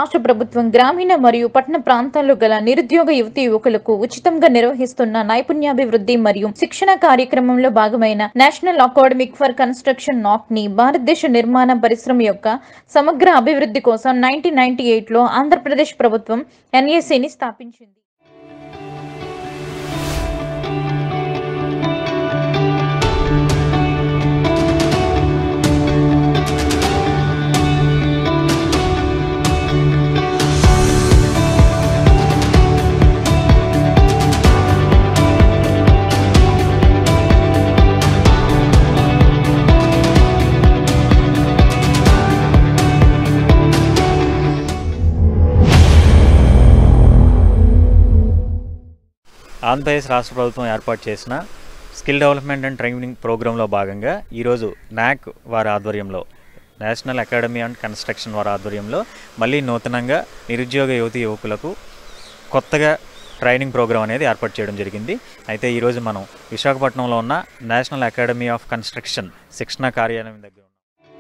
రాష్ట్ర ప్రభుత్వం గ్రామీణ మరియు పట్టణ ప్రాంతాల్లో గల నిరుద్యోగ యువతి యువకులకు ఉచితంగా నిర్వహిస్తున్న నైపుణ్యాభివృద్ధి మరియు శిక్షణ కార్యక్రమంలో భాగమైన నేషనల్ అకాడమిక్ ఫర్ కన్స్ట్రక్షన్ నాక్ ని భారతదేశ నిర్మాణ పరిశ్రమ యొక్క సమగ్ర అభివృద్ధి కోసం నైన్టీన్ నైన్టీ ఎయిట్ లో ఆంధ్రప్రదేశ్ ప్రభుత్వం ఎన్ఏసిని స్థాపించింది ఆంధ్రప్రదేశ్ రాష్ట్ర ప్రభుత్వం ఏర్పాటు చేసిన స్కిల్ డెవలప్మెంట్ అండ్ ట్రైనింగ్ ప్రోగ్రాంలో భాగంగా ఈరోజు నాక్ వారి ఆధ్వర్యంలో నేషనల్ అకాడమీ అండ్ కన్స్ట్రక్షన్ వారి ఆధ్వర్యంలో మళ్ళీ నూతనంగా నిరుద్యోగ యువతి యువకులకు కొత్తగా ట్రైనింగ్ ప్రోగ్రాం అనేది ఏర్పాటు చేయడం జరిగింది అయితే ఈరోజు మనం విశాఖపట్నంలో ఉన్న నేషనల్ అకాడమీ ఆఫ్ కన్స్ట్రక్షన్ శిక్షణ కార్యాలయం దగ్గర ఉన్నాం.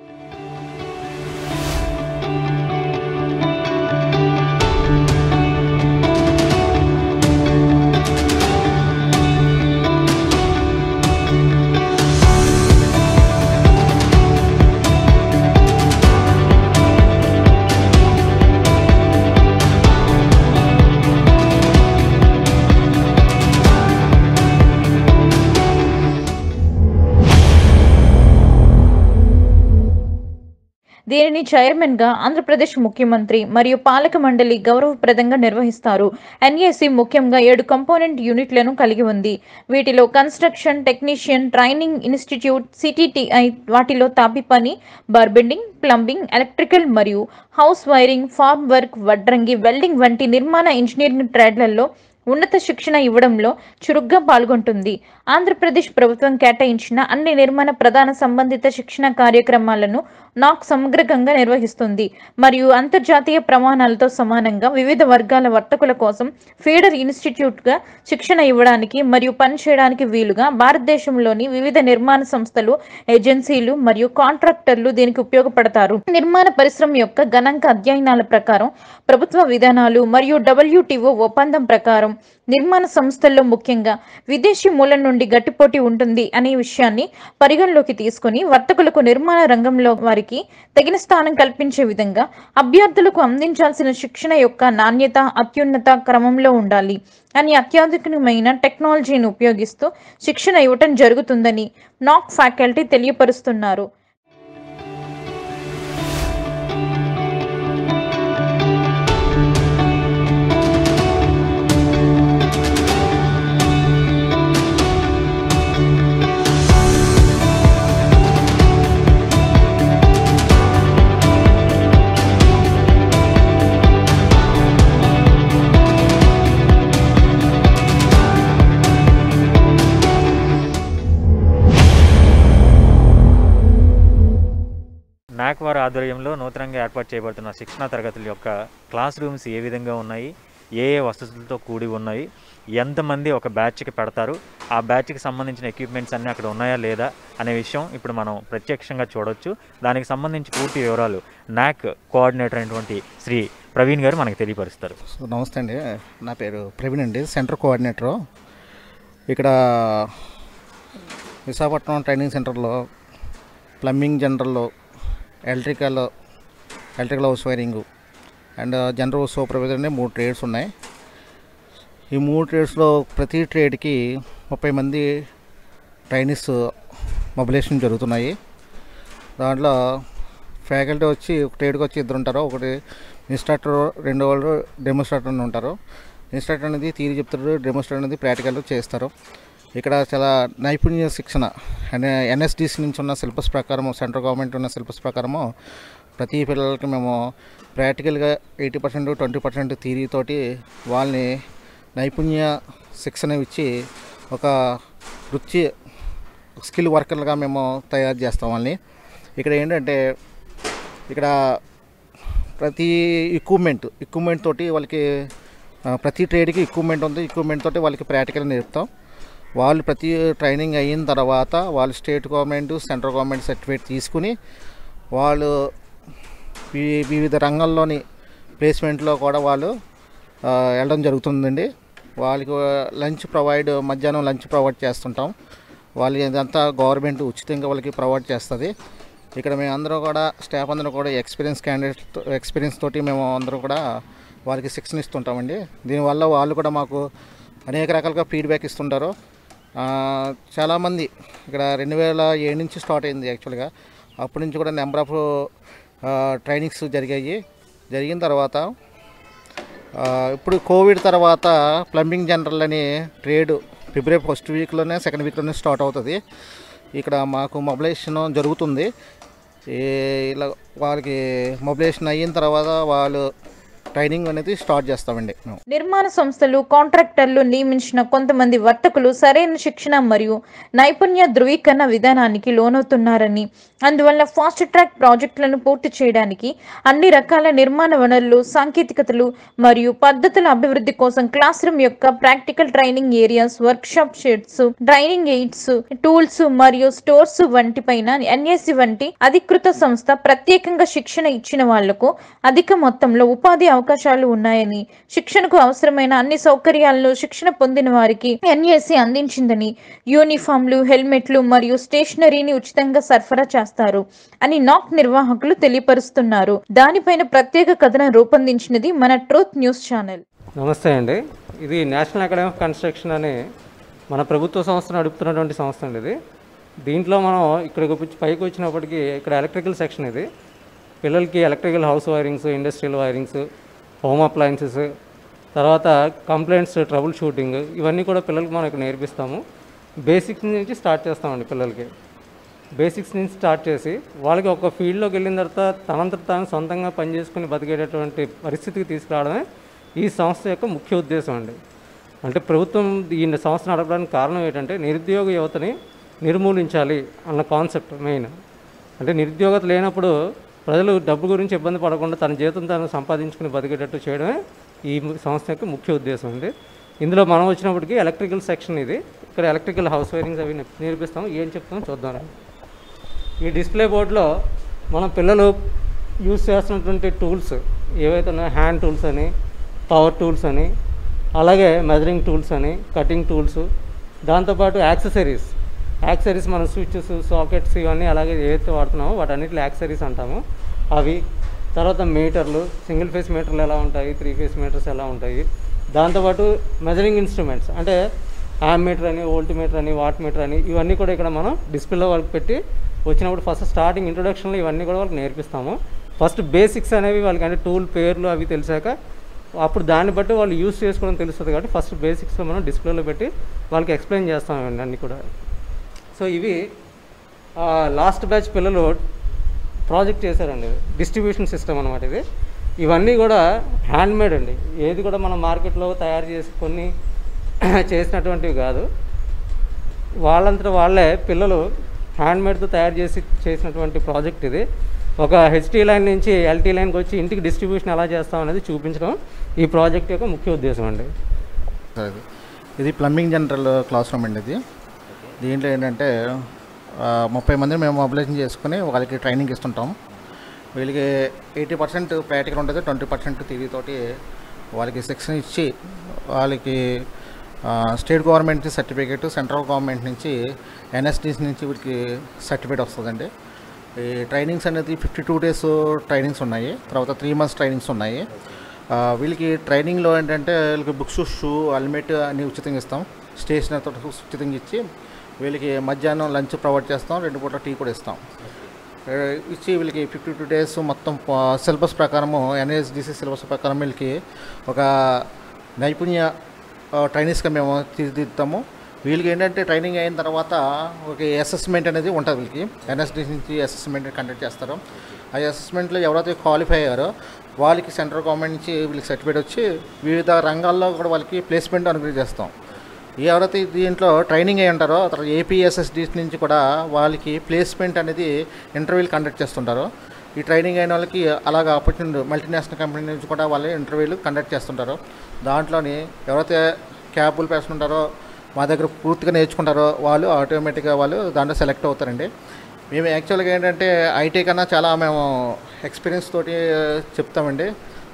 దీనిని చైర్మన్ గా ఆంధ్రప్రదేశ్ ముఖ్యమంత్రి మరియు పాలక మండలి గౌరవప్రదంగా నిర్వహిస్తారు ఎన్ఏసి ముఖ్యంగా ఏడు కంపోనెంట్ యూనిట్లను కలిగి ఉంది వీటిలో construction technician training institute CTTI వాటిలో తాపి పని బార్బెండింగ్ ప్లంబింగ్ ఎలక్ట్రికల్ మరియు హౌస్ వైరింగ్ ఫార్మ్ వర్క్ వడ్రంగి వెల్డింగ్ వంటి నిర్మాణ ఇంజనీరింగ్ ట్రేడ్లలో ఉన్నత శిక్షణ ఇవ్వడంలో చురుగ్గా పాల్గొంటుంది ఆంధ్రప్రదేశ్ ప్రభుత్వం కేటాయించిన అన్ని నిర్మాణ ప్రధాన సంబంధిత శిక్షణ కార్యక్రమాలను నాక్ సమగ్రంగా నిర్వహిస్తుంది మరియు అంతర్జాతీయ ప్రమాణాలతో సమానంగా వివిధ వర్గాల వర్తకుల కోసం ఫీడర్ ఇన్స్టిట్యూట్గా శిక్షణ ఇవ్వడానికి మరియు పనిచేయడానికి వీలుగా భారతదేశంలోని వివిధ నిర్మాణ సంస్థలు ఏజెన్సీలు మరియు కాంట్రాక్టర్లు దీనికి ఉపయోగపడతారు నిర్మాణ పరిశ్రమ యొక్క గణాంక అధ్యయనాల ప్రకారం ప్రభుత్వ విధానాలు మరియు డబ్ల్యూటీఓ ఒప్పందం ప్రకారం నిర్మాణ సంస్థల్లో ముఖ్యంగా విదేశీ మూలం నుండి గట్టిపోటీ ఉంటుంది అనే విషయాన్ని పరిగణలోకి తీసుకుని వర్తకులకు నిర్మాణ రంగంలో వారికి తగిన స్థానం కల్పించే విధంగా అభ్యర్థులకు అందించాల్సిన శిక్షణ యొక్క నాణ్యత అత్యున్నత క్రమంలో ఉండాలి అని అత్యాధునికమైన టెక్నాలజీని ఉపయోగిస్తూ శిక్షణ ఇవ్వటం జరుగుతుందని నాక్ ఫ్యాకల్టీ తెలియపరుస్తున్నారు నాక్ వారి ఆధ్వర్యంలో నూతనంగా ఏర్పాటు చేయబడుతున్న శిక్షణా తరగతుల యొక్క క్లాస్ రూమ్స్ ఏ విధంగా ఉన్నాయి ఏ ఏ వసతులతో కూడి ఉన్నాయి ఎంతమంది ఒక బ్యాచ్కి పెడతారు ఆ బ్యాచ్కి సంబంధించిన ఎక్విప్మెంట్స్ అన్నీ అక్కడ ఉన్నాయా లేదా అనే విషయం ఇప్పుడు మనం ప్రత్యక్షంగా చూడొచ్చు దానికి సంబంధించి పూర్తి వివరాలు నాక్ కోఆర్డినేటర్ అయినటువంటి శ్రీ ప్రవీణ్ గారు మనకు తెలియపరుస్తారు సో నమస్తే అండి నా పేరు ప్రవీణ్ అండి సెంటర్ కోఆర్డినేటరు ఇక్కడ విశాఖపట్నం ట్రైనింగ్ సెంటర్లో ప్లంబింగ్ జనరల్లో electrical electrical house wiring and general supervisor అనే మూడు ట్రేడ్స్ ఉన్నాయి ఈ మూడు ట్రేడ్స్లో ప్రతి ట్రేడ్కి ముప్పై మంది ట్రైనీస్ మొబిలేషన్ జరుగుతున్నాయి దాంట్లో ఫ్యాకల్టీ వచ్చి ఒక ట్రేడ్కి వచ్చి ఇద్దరు ఉంటారు ఒకటి ఇన్స్ట్రక్టర్ రెండో వాళ్ళు డెమోస్ట్రేటర్ అని ఉంటారు ఇన్స్ట్రక్టర్ అనేది తీరి చెప్తారు డెమోస్ట్రేటర్ అనేది ప్రాక్టికల్ చేస్తారు ఇక్కడ చాలా నైపుణ్య శిక్షణ అండ్ ఎన్ఎస్డిసి నుంచి ఉన్న సిలబస్ ప్రకారం సెంట్రల్ గవర్నమెంట్ ఉన్న సిలబస్ ప్రకారము ప్రతి పిల్లలకి మేము ప్రాక్టికల్గా ఎయిటీ పర్సెంట్ ట్వంటీ పర్సెంట్ థీరీతోటి వాళ్ళని నైపుణ్య శిక్షణ ఇచ్చి ఒక వృత్తి స్కిల్ వర్కర్లుగా మేము తయారు చేస్తాం వాళ్ళని ఇక్కడ ఏంటంటే ఇక్కడ ప్రతి ఎక్విప్మెంట్ ఎక్విప్మెంట్ తోటి వాళ్ళకి ఆ, ప్రతి ట్రేడ్కి ఎక్విప్మెంట్ ఉంది ఎక్విప్మెంట్ తోటి వాళ్ళకి ప్రాక్టికల్ నేర్పుతాం వాళ్ళు ప్రతి ట్రైనింగ్ అయిన తర్వాత వాళ్ళు state government central government certificate తీసుకుని వాళ్ళు వి- వివిధ రంగాల్లోని ప్లేస్మెంట్లో కూడా వాళ్ళు ఆ, వెళ్ళడం జరుగుతుందండి వాళ్ళకి లంచ్ ప్రొవైడ్ మధ్యాహ్నం లంచ్ ప్రొవైడ్ చేస్తుంటాం వాళ్ళకి ఇదంతా గవర్నమెంట్ ఉచితంగా వాళ్ళకి ప్రొవైడ్ చేస్తుంది ఇక్కడ మేము అందరూ కూడా స్టాఫ్ అందరూ కూడా ఎక్స్పీరియన్స్ క్యాండిడేట్ ఎక్స్పీరియన్స్ తోటి మేము అందరూ కూడా వాళ్ళకి శిక్షణ ఇస్తుంటామండి దీనివల్ల వాళ్ళు కూడా మాకు అనేక రకాలుగా ఫీడ్బ్యాక్ ఇస్తుంటారు ఆ, చాలామంది ఇక్కడ రెండు వేల ఏడు నుంచి స్టార్ట్ అయింది యాక్చువల్గా అప్పటి నుంచి కూడా నెంబర్ ఆఫ్ ట్రైనింగ్స్ జరిగాయి జరిగిన తర్వాత ఆ, ఇప్పుడు కోవిడ్ తర్వాత ప్లంబింగ్ జనరల్ అని ట్రేడ్ ఫిబ్రవరి ఫస్ట్ వీక్లోనే సెకండ్ వీక్లోనే స్టార్ట్ అవుతుంది ఇక్కడ మాకు మొబిలైజేషన్ జరుగుతుంది ఈ ఇలా వాళ్ళకి మొబిలైజేషన్ అయిన తర్వాత వాళ్ళు ట్రైనింగ్ అనేది స్టార్ట్ చేస్తామండి మేము నిర్మాణ సంస్థలు కాంట్రాక్టర్లు నియమించిన కొంతమంది వర్తకులు సరైన శిక్షణ మరియు నైపుణ్య ధృవీకరణ విధానానికి లోనవుతున్నారని అందువల్ల ఫాస్ట్ ట్రాక్ ప్రాజెక్టులను పూర్తి చేయడానికి అన్ని రకాల నిర్మాణ వనరులు సాంకేతికతలు మరియు పద్ధతుల అభివృద్ధి కోసం క్లాస్ రూమ్ యొక్క practical training areas workshop sheds training aids tools మరియు స్టోర్స్ వంటి పైన ఎన్ఏసి వంటి అధికృత సంస్థ ప్రత్యేకంగా శిక్షణ ఇచ్చిన వాళ్లకు అధిక మొత్తంలో ఉపాధి అవకాశాలు ఉన్నాయని శిక్షణకు అవసరమైన అన్ని సౌకర్యాలను శిక్షణ పొందిన వారికి ఎన్ఏసి అందించిందని యూనిఫామ్లు హెల్మెట్లు మరియు స్టేషనరీని ఉచితంగా సరఫరా చేస్తారు అని నాక్ నిర్వాహకులు తెలియపరుస్తున్నారు దానిపైన ప్రత్యేక కథనం రూపొందించినది మన ట్రూత్ న్యూస్ ఛానల్ నమస్తే అండి ఇది నేషనల్ అకాడమీ ఆఫ్ కన్స్ట్రక్షన్ అనే మన ప్రభుత్వ సంస్థ నడుపుతున్నటువంటి సంస్థ అండి ఇది దీంట్లో మనం ఇక్కడికి వచ్చి- పైకి వచ్చినప్పటికీ ఇక్కడ ఎలక్ట్రికల్ సెక్షన్ ఇది పిల్లలకి electrical house wirings industrial wirings home appliances తర్వాత కంప్లైంట్స్ ట్రబుల్ షూటింగ్ ఇవన్నీ కూడా పిల్లలకి మనం ఇక్కడ నేర్పిస్తాము బేసిక్స్ నుంచి స్టార్ట్ చేస్తామండి పిల్లలకి బేసిక్స్ నుంచి స్టార్ట్ చేసి వాళ్ళకి ఒక ఫీల్డ్లోకి వెళ్ళిన తర్వాత తనంతట తాను సొంతంగా పనిచేసుకుని బతికేటటువంటి పరిస్థితికి తీసుకురావడమే ఈ సంస్థ యొక్క ముఖ్య ఉద్దేశం అండి అంటే ప్రభుత్వం ఈ సంస్థ నడపడానికి కారణం ఏంటంటే నిరుద్యోగ యువతని నిర్మూలించాలి అన్న కాన్సెప్ట్ మెయిన్ అంటే నిరుద్యోగత లేనప్పుడు ప్రజలు డబ్బు గురించి ఇబ్బంది పడకుండా తన జీతం తాను సంపాదించుకుని బతికేటట్టు చేయడమే ఈ సంస్థ యొక్క ముఖ్య ఉద్దేశం అండి ఇందులో మనం వచ్చినప్పటికీ ఎలక్ట్రికల్ సెక్షన్ ఇది ఇక్కడ ఎలక్ట్రికల్ హౌస్ వైరింగ్స్ అవి నేర్పిస్తాం ఏం చెప్తామో చూద్దాం ఈ డిస్ప్లే బోర్డులో మనం పిల్లలు యూస్ చేస్తున్నటువంటి టూల్స్ ఏవైతే ఉన్నాయో హ్యాండ్ టూల్స్ అని పవర్ టూల్స్ అని అలాగే మెజరింగ్ టూల్స్ అని కటింగ్ టూల్స్ దాంతోపాటు యాక్సెసరీస్ యాక్సెసరీస్ మనం స్విచ్చెస్ సాకెట్స్ ఇవన్నీ అలాగే ఏవైతే వాడుతున్నామో వాటన్నిటిలో యాక్సెసరీస్ అంటాము అవి తర్వాత మీటర్లు సింగిల్ ఫేస్ మీటర్లు ఎలా ఉంటాయి త్రీ ఫేస్ మీటర్స్ ఎలా ఉంటాయి దాంతోపాటు మెజరింగ్ ఇన్స్ట్రుమెంట్స్ అంటే యామ్ మీటర్ అని వోల్ట్ మీటర్ అని వాట్ మీటర్ అని ఇవన్నీ కూడా ఇక్కడ మనం డిస్ప్లేలో వాళ్ళకి పెట్టి వచ్చినప్పుడు ఫస్ట్ స్టార్టింగ్ ఇంట్రొడక్షన్లో ఇవన్నీ కూడా వాళ్ళకి నేర్పిస్తాము ఫస్ట్ బేసిక్స్ అనేవి వాళ్ళకి అంటే టూల్ పేర్లు అవి తెలిసాక అప్పుడు దాన్ని బట్టి వాళ్ళు యూస్ చేసుకోవడం తెలుస్తుంది కాబట్టి ఫస్ట్ బేసిక్స్లో మనం డిస్ప్లేలో పెట్టి వాళ్ళకి ఎక్స్ప్లెయిన్ చేస్తాం ఇవన్నీ అన్నీ కూడా సో ఇవి లాస్ట్ బ్యాచ్ పిల్లలు ప్రాజెక్ట్ చేశారండి డిస్ట్రిబ్యూషన్ సిస్టమ్ అనమాట ఇది ఇవన్నీ కూడా హ్యాండ్ మేడ్ అండి ఏది కూడా మనం మార్కెట్లో తయారు చేసుకొని చేసినటువంటివి కాదు వాళ్ళంతట వాళ్ళే పిల్లలు హ్యాండ్మేడ్తో తయారు చేసి చేసినటువంటి ప్రాజెక్ట్ ఇది ఒక హెచ్టీ లైన్ నుంచి ఎల్టీ లైన్కి వచ్చి ఇంటికి డిస్ట్రిబ్యూషన్ ఎలా చేస్తాం అనేది చూపించడం ఈ ప్రాజెక్ట్ యొక్క ముఖ్య ఉద్దేశం అండి అది ఇది ప్లంబింగ్ జనరల్ క్లాస్ రూమ్ అండి ఇది దీంట్లో ఏంటంటే ఆ, ముప్పై మందిని మేము మొబిలైజేషన్ చేసుకుని వాళ్ళకి ట్రైనింగ్ ఇస్తుంటాం వీళ్ళకి ఎయిటీ పర్సెంట్ ప్రాక్టికల్ ఉంటుంది ట్వంటీ పర్సెంట్ తోటి వాళ్ళకి శిక్షణ ఇచ్చి వాళ్ళకి ఆ, స్టేట్ గవర్నమెంట్ నుంచి సర్టిఫికేట్ సెంట్రల్ గవర్నమెంట్ నుంచి ఎన్ఎస్డిసి నుంచి వీటికి సర్టిఫికేట్ వస్తుందండి ఈ ట్రైనింగ్స్ అనేది ఫిఫ్టీ టూ డేస్ ట్రైనింగ్స్ ఉన్నాయి తర్వాత త్రీ మంత్స్ ట్రైనింగ్స్ ఉన్నాయి ఆ, వీళ్ళకి ట్రైనింగ్లో ఏంటంటే వీళ్ళకి బుక్స్ షూ హెల్మెట్ అన్నీ ఉచితంగా ఇస్తాం స్టేషనరీతో ఉచితంగా ఇచ్చి వీళ్ళకి మధ్యాహ్నం లంచ్ ప్రొవైడ్ చేస్తాం రెండు పూట టీ కూడా ఇస్తాం ఏ, ఇచ్చి వీళ్ళకి ఫిఫ్టీ టూ డేస్ మొత్తం సిలబస్ ప్రకారము ఎన్ఎస్డిసి సిలబస్ ప్రకారం వీళ్ళకి ఒక నైపుణ్య ఆ, ట్రైనింగ్స్గా మేము తీర్చిదిద్దుతాము వీళ్ళకి ఏంటంటే ట్రైనింగ్ అయిన తర్వాత ఒక అసెస్మెంట్ అనేది ఉంటుంది వీళ్ళకి ఎన్ఎస్డి నుంచి అసెస్మెంట్ కండక్ట్ చేస్తారు ఆ అసెస్మెంట్లో ఎవరైతే క్వాలిఫై అయ్యారో వాళ్ళకి సెంట్రల్ గవర్నమెంట్ నుంచి వీళ్ళకి సర్టిఫికేట్ వచ్చి వివిధ రంగాల్లో కూడా వాళ్ళకి ప్లేస్మెంట్ అనుగ్రహం చేస్తాం ఎవరైతే దీంట్లో ట్రైనింగ్ అయి ఉంటారో తర్వాత ఏపీఎస్ఎస్డి నుంచి కూడా వాళ్ళకి ప్లేస్మెంట్ అనేది ఇంటర్వ్యూలు కండక్ట్ చేస్తుంటారు ఈ ట్రైనింగ్ అయిన వాళ్ళకి అలాగ ఆపర్చునిటీ మల్టీనేషనల్ కంపెనీ నుంచి కూడా వాళ్ళు ఇంటర్వ్యూలు కండక్ట్ చేస్తుంటారు దాంట్లోని ఎవరైతే క్యాబుల్ పర్సన్ ఉంటారో మా దగ్గర పూర్తిగా నేర్చుకుంటారో వాళ్ళు ఆటోమేటిక్గా వాళ్ళు దాంట్లో సెలెక్ట్ అవుతారండి మేము యాక్చువల్గా ఏంటంటే ఐటీ కన్నా చాలా మేము ఎక్స్పీరియన్స్ తోటి చెప్తామండి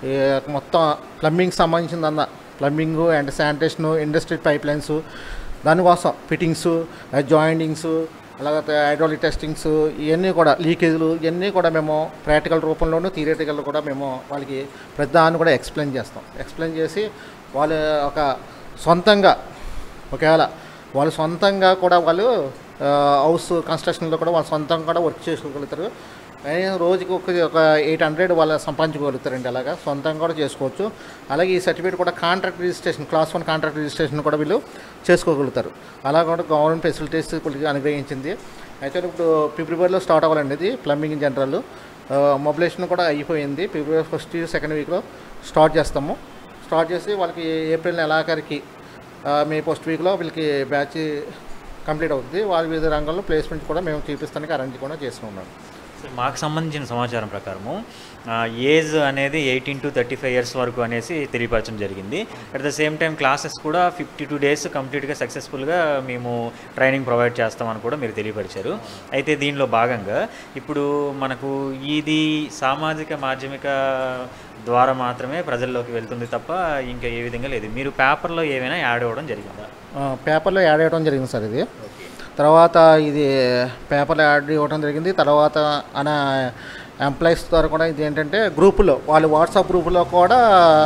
ఈ మొత్తం ప్లంబింగ్ సంబంధించిందన్న plumbing and sanitation industry pipelines దానికోసం ఫిట్టింగ్స్ జాయింటింగ్స్ అలాగే హైడ్రాలిక్ టెస్టింగ్స్ ఇవన్నీ కూడా లీకేజ్లు ఇవన్నీ కూడా మేము ప్రాక్టికల్ రూపంలోనూ థియరిటికల్ కూడా మేము వాళ్ళకి ప్రతిదాన్ని కూడా ఎక్స్ప్లెయిన్ చేస్తాం ఎక్స్ప్లెయిన్ చేసి వాళ్ళు ఒక సొంతంగా ఒకవేళ వాళ్ళు సొంతంగా కూడా వాళ్ళు ఆ, హౌస్ కన్స్ట్రక్షన్లో కూడా వాళ్ళు సొంతంగా కూడా వర్క్ చేసుకోగలుగుతారు కనీసం రోజుకి ఒక ఒక ఎయిట్ హండ్రెడ్ వాళ్ళు సంపాదించుకోగలుగుతారండి అలాగా సొంతంగా కూడా చేసుకోవచ్చు అలాగే ఈ సర్టిఫికేట్ కూడా contract registration class one contract registration కూడా వీళ్ళు చేసుకోగలుగుతారు అలా కూడా గవర్నమెంట్ ఫెసిలిటీస్ వీళ్ళకి అనుగ్రహించింది అయితే ఇప్పుడు ఫిబ్రవరిలో స్టార్ట్ అవ్వాలండి ఇది ప్లంబింగ్ జనరల్ మొబిలేషన్ కూడా అయిపోయింది ఫిబ్రవరి ఫస్ట్ సెకండ్ వీక్లో స్టార్ట్ చేస్తాము స్టార్ట్ చేసి వాళ్ళకి ఏప్రిల్ నెలాఖరికి ఆ, మే ఫస్ట్ వీక్లో వీళ్ళకి బ్యాచ్ కంప్లీట్ అవుతుంది వాళ్ళ వివిధ రంగంలో ప్లేస్మెంట్ కూడా మేము చూపిస్తానికి అరేంజ్ కూడా చేస్తున్నాం సో మాకు సంబంధించిన సమాచారం ప్రకారము ఆ, ఏజ్ అనేది eighteen to thirty five years వరకు అనేసి తెలియపరచడం జరిగింది at the same time classes కూడా ఫిఫ్టీ టూ డేస్ కంప్లీట్గా సక్సెస్ఫుల్గా మేము ట్రైనింగ్ ప్రొవైడ్ చేస్తామని కూడా మీరు తెలియపరిచారు అయితే దీనిలో భాగంగా ఇప్పుడు మనకు ఇది సామాజిక మాధ్యమిక ద్వారా మాత్రమే ప్రజల్లోకి వెళ్తుంది తప్ప ఇంకా ఏ విధంగా లేదు మీరు పేపర్లో ఏమైనా యాడ్ అవ్వడం జరిగిందా ఆ, పేపర్లో యాడ్ అవ్వడం జరిగింది సార్ ఇది తర్వాత ఇది పేపర్లో యాడ్ ఇవ్వడం జరిగింది తర్వాత మన ఎంప్లాయీస్ ద్వారా కూడా ఇది ఏంటంటే గ్రూపులో వాళ్ళు వాట్సాప్ గ్రూపులో కూడా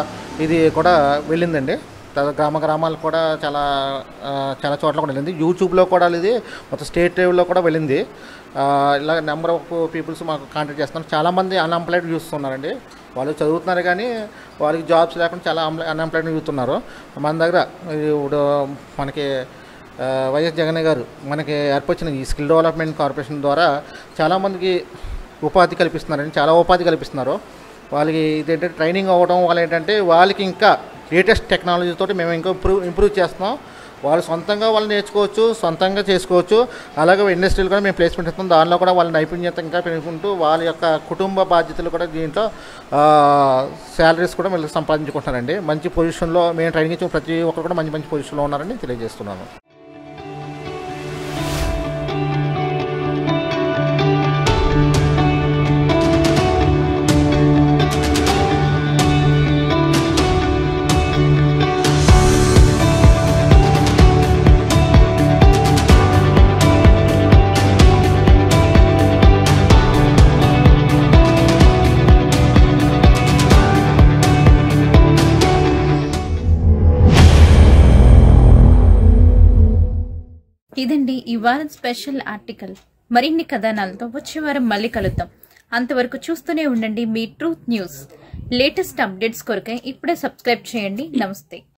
ఇది కూడా వెళ్ళిందండి తర్వాత గ్రామ గ్రామాలు కూడా చాలా ఆ, చాలా చోట్ల కూడా వెళ్ళింది యూట్యూబ్లో కూడా ఇది మొత్తం స్టేట్ లెవెల్లో కూడా వెళ్ళింది ఆ, ఇలా నెంబర్ ఆఫ్ పీపుల్స్ మాకు కాంటాక్ట్ చేస్తున్నారు చాలామంది అన్ఎంప్లాయిడ్ చూస్తున్నారండి వాళ్ళు చదువుతున్నారు కానీ వాళ్ళకి జాబ్స్ లేకుండా చాలా అన్ఎంప్లాయిడ్ చూస్తున్నారు మన దగ్గర ఇప్పుడు మనకి ఆ, వైఎస్ జగన్ గారు మనకి ఏర్పరిచిన ఈ స్కిల్ డెవలప్మెంట్ కార్పొరేషన్ ద్వారా చాలామందికి ఉపాధి కల్పిస్తున్నారండి చాలా ఉపాధి కల్పిస్తున్నారు వాళ్ళకి ఇదేంటంటే ట్రైనింగ్ అవ్వడం వల్ల ఏంటంటే వాళ్ళకి ఇంకా లేటెస్ట్ టెక్నాలజీ తోటి మేము ఇంకా ఇంప్రూవ్ ఇంప్రూవ్ చేస్తున్నాం వాళ్ళు సొంతంగా వాళ్ళు నేర్చుకోవచ్చు సొంతంగా చేసుకోవచ్చు అలాగే ఇండస్ట్రీలు కూడా మేము ప్లేస్మెంట్ ఇస్తాం దానిలో కూడా వాళ్ళ నైపుణ్యత ఇంకా పెరుగుకుంటూ వాళ్ళ యొక్క కుటుంబ బాధ్యతలు కూడా దీంట్లో శాలరీస్ కూడా వీళ్ళు సంపాదించుకుంటున్నారండి మంచి పొజిషన్లో మేము ట్రైనింగ్ ఇచ్చిన ప్రతి ఒక్కరు కూడా మంచి మంచి పొజిషన్లో ఉన్నారని తెలియజేస్తున్నాను ఇదండి ఈ వారం స్పెషల్ ఆర్టికల్ మరిన్ని కథనాలతో వచ్చే వారం మళ్ళీ కలుద్దాం అంతవరకు చూస్తూనే ఉండండి మీ ట్రూత్ న్యూస్ లేటెస్ట్ అప్డేట్స్ కొరకై ఇప్పుడే సబ్స్క్రైబ్ చేయండి నమస్తే